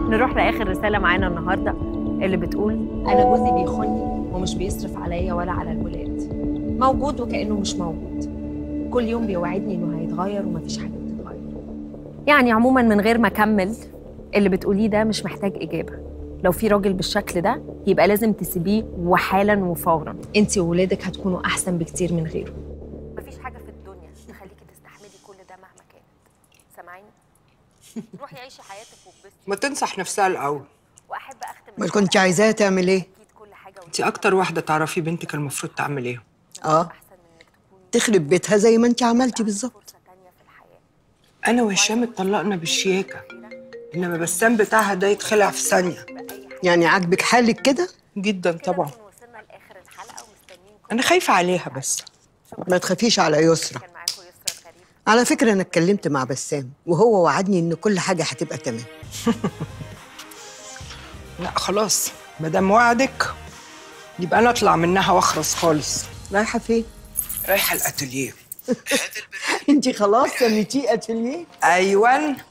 نروح لاخر رساله معانا النهارده اللي بتقول انا جوزي بيخوني ومش بيصرف عليا ولا على الولاد موجود وكانه مش موجود كل يوم بيوعدني انه هيتغير ومفيش حاجه بتتغير يعني عموما من غير ما اكمل اللي بتقوليه ده مش محتاج اجابه لو في راجل بالشكل ده يبقى لازم تسيبيه وحالا وفورا انت وولادك هتكونوا احسن بكتير من غيره مفيش حاجه في الدنيا تخليكي تستحملي كل ده مهما كانت سامعيني روحي عيشي حياتك وبسي ما تنصح نفسها الاول واحب اختم امال كنت عايزاها تعمل ايه؟ اكيد كل حاجه انت اكتر واحده تعرفي بنتك المفروض تعمل ايه اه احسن من انك تكوني تخرب بيتها زي ما انت عملتي بالظبط فرصه تانية في الحياه انا وهشام اتطلقنا بالشياكه انما بسام بتاعها ده يتخلع في ثانيه يعني عاجبك حالك كده؟ جدا طبعا نكون وصلنا لاخر الحلقه ومستنيين كل انا خايفه عليها بس ما تخافيش على يسرا كان معاكم يسرا الغريب على فكرة أنا اتكلمت مع بسام وهو وعدني إن كل حاجة هتبقى تمام لا خلاص ما دام وعدك يبقى انا اطلع منها واخرس خالص رايحة فين؟ رايحه الاتelier انت خلاص سميتيه اتelier ايوان